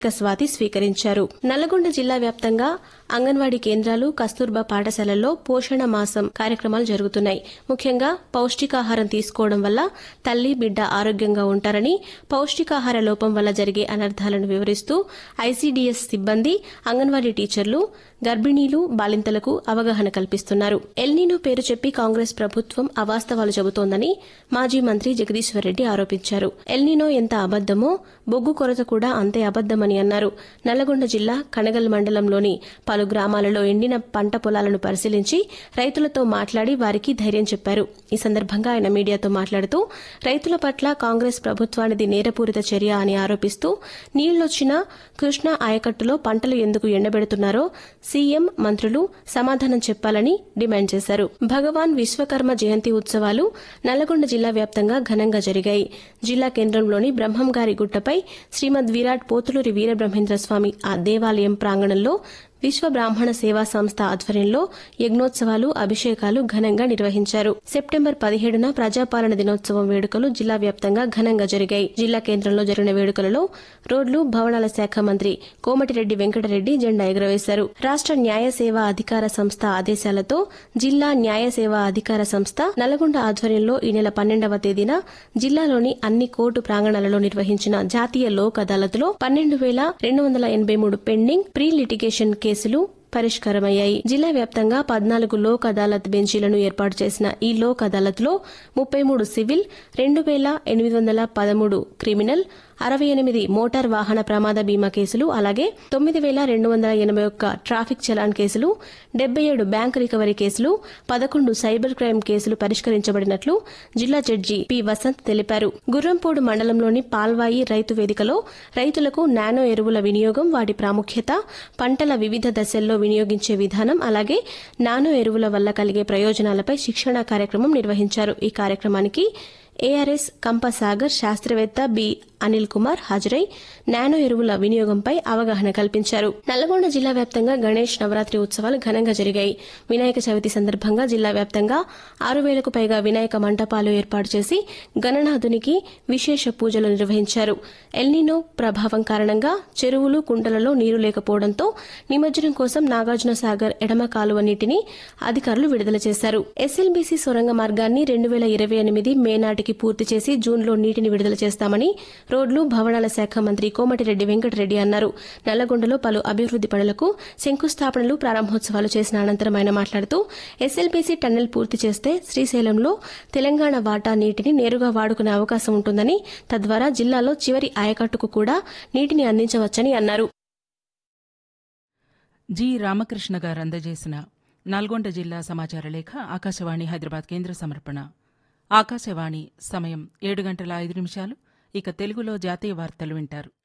స్వాతి స్వీకరించారు నల్లగొండ జిల్లా వ్యాప్తంగా అంగన్వాడీ కేంద్రాలు కస్తూర్బా పాఠశాలల్లో పోషణ మాసం కార్యక్రమాలు జరుగుతున్నాయి ముఖ్యంగా పౌష్టికాహారం తీసుకోవడం వల్ల తల్లి బిడ్డ ఆరోగ్యంగా ఉంటారని పౌష్టికాహార లోపం వల్ల జరిగే అనర్థాలను వివరిస్తూ ఐసీడీఎస్ సిబ్బంది అంగన్వాడీ టీచర్లు గర్భిణీలు బాలింతలకు అవగాహన కల్పిస్తున్నారు ఎల్నీనో పేరు చెప్పి కాంగ్రెస్ ప్రభుత్వం అవాస్తవాలు చెబుతోందని మాజీ మంత్రి జగదీశ్వర్ రెడ్డి ఆరోపించారు ఎల్నీనో ఎంత అబద్దమో బొగ్గు కొరత కూడా అంతే అబద్దమని అన్నారు నల్లగొండ జిల్లా కనగల్ మండలంలోని పలు గ్రామాలలో ఎండిన పంట పొలాలను పరిశీలించి రైతులతో మాట్లాడి వారికి ధైర్యం చెప్పారు ఈ సందర్భంగా ఆయన మీడియాతో మాట్లాడుతూ రైతుల పట్ల కాంగ్రెస్ ప్రభుత్వానిది నేరపూరిత చర్య అని ఆరోపిస్తూ నీళ్లొచ్చినా కృష్ణా ఆయకట్టులో పంటలు ఎందుకు ఎండబెడుతున్నారో సీఎం మంత్రులు సమాధానం చెప్పాలని డిమాండ్ చేశారు భగవాన్ విశ్వకర్మ జయంతి ఉత్సవాలు నల్లగొండ జిల్లా వ్యాప్తంగా ఘనంగా జరిగాయి జిల్లా కేంద్రంలోని బ్రహ్మంగారి గుట్టపై శ్రీమద్ విరాట్ పోతులూరి వీరబ్రహ్మేంద్ర స్వామి ఆ దేవాలయం ప్రాంగణంలో విశ్వ బ్రాహ్మణ సేవా సంస్థ ఆధ్వర్యంలో యజ్ఞోత్సవాలు అభిషేకాలు ఘనంగా నిర్వహించారు సెప్టెంబర్ పదిహేడున ప్రజాపాలన దినోత్సవం వేడుకలు జిల్లా వ్యాప్తంగా ఘనంగా జరిగాయి జిల్లా కేంద్రంలో జరిగిన వేడుకలలో రోడ్లు భవనాల శాఖ మంత్రి కోమటిరెడ్డి వెంకటరెడ్డి జెండా ఎగురవేశారు రాష్ట న్యాయ సేవా అధికార సంస్థ ఆదేశాలతో జిల్లా న్యాయ సేవా అధికార సంస్థ నల్గొండ ఆధ్వర్యంలో ఈ నెల పన్నెండవ తేదీన జిల్లాలోని అన్ని కోర్టు ప్రాంగణాలలో నిర్వహించిన జాతీయ లోక్ అదాలత్లో పన్నెండు వేల రెండు వందల ఎనబై మూడు పెండింగ్ ప్రీ లిటిగేషన్ కేసులు పరిష్కారమయ్యాయి జిల్లా వ్యాప్తంగా పద్నాలుగు లోక్ అదాలత్ బెంచీలను ఏర్పాటు చేసిన ఈ లోక్ అదాలత్లో ముప్పై మూడు సివిల్ రెండు వేల ఎనిమిది వందల పదమూడు క్రిమినల్ అరవై ఎనిమిది మోటార్ వాహన ప్రమాద బీమా కేసులు అలాగే తొమ్మిది వేల రెండు వందల ఎనబై ఒక్క ట్రాఫిక్ చలాన్ కేసులు డెబ్బై ఏడు బ్యాంక్ రికవరీ కేసులు పదకొండు సైబర్ క్రైమ్ కేసులు పరిష్కరించబడినట్లు జిల్లా జడ్జి పి వసంత్ తెలిపారు గుర్రంపోడు మండలంలోని పాల్వాయి రైతు వేదికలో రైతులకు నానో ఎరువుల వినియోగం వాటి ప్రాముఖ్యత పంటల వివిధ దశల్లో వినియోగించే విధానం అలాగే నానో ఎరువుల వల్ల కలిగే ప్రయోజనాలపై శిక్షణ కార్యక్రమం నిర్వహించారు ఈ కార్యక్రమానికి ఏఆర్ఎస్ కంపసాగర్ శాస్త్రవేత్త బి అనిల్ కుమార్ హాజరై నానో ఎరువుల వినియోగంపై అవగాహన కల్పించారు నల్లగొండ జిల్లా వ్యాప్తంగా గణేష్ నవరాత్రి ఉత్సవాలు ఘనంగా జరిగాయి వినాయక చవితి సందర్భంగా జిల్లా వ్యాప్తంగా ఆరు వేలకు పైగా వినాయక మంటపాలు ఏర్పాటు చేసి గణనాథునికి విశేష పూజలు నిర్వహించారు ఎల్నినో ప్రభావం కారణంగా చెరువులు కుంటలలో నీరు లేకపోవడంతో నిమజ్జనం కోసం నాగార్జున సాగర్ ఎడమ కాలువ నీటిని అధికారులు విడుదల చేశారు ఎస్ఎల్బీసీ సొరంగ మార్గాన్ని రెండు వేల ఇరవై ఎనిమిది మే నాటికి పూర్తి చేసి జూన్లో నీటిని విడుదల చేస్తామని రోడ్లు భవనాల శాఖ మంత్రి కోమటిరెడ్డి వెంకటరెడ్డి అన్నారు నల్లగొండలో పలు అభివృద్ది పనులకు శంకుస్థాపనలు ప్రారంభోత్సవాలు చేసిన అనంతరం ఆయన మాట్లాడుతూ ఎస్ఎల్బీసీ టన్నెల్ పూర్తి చేస్తే శ్రీశైలంలో తెలంగాణ వాటా నీటిని నేరుగా వాడుకునే అవకాశం ఉంటుందని తద్వారా జిల్లాలో చివరి ఆయకట్టుకు కూడా నీటిని అందించవచ్చని అన్నారు జి రామకృష్ణ గారు అందజేసిన నల్గొండ జిల్లా సమాచార లేఖ ఆకాశవాణి హైదరాబాద్ కేంద్ర సమర్పణ ఆకాశవాణి సమయం ఏడు గంటల ఐదు నిమిషాలు ఇక తెలుగులో జాతీయ వార్తలు వింటారు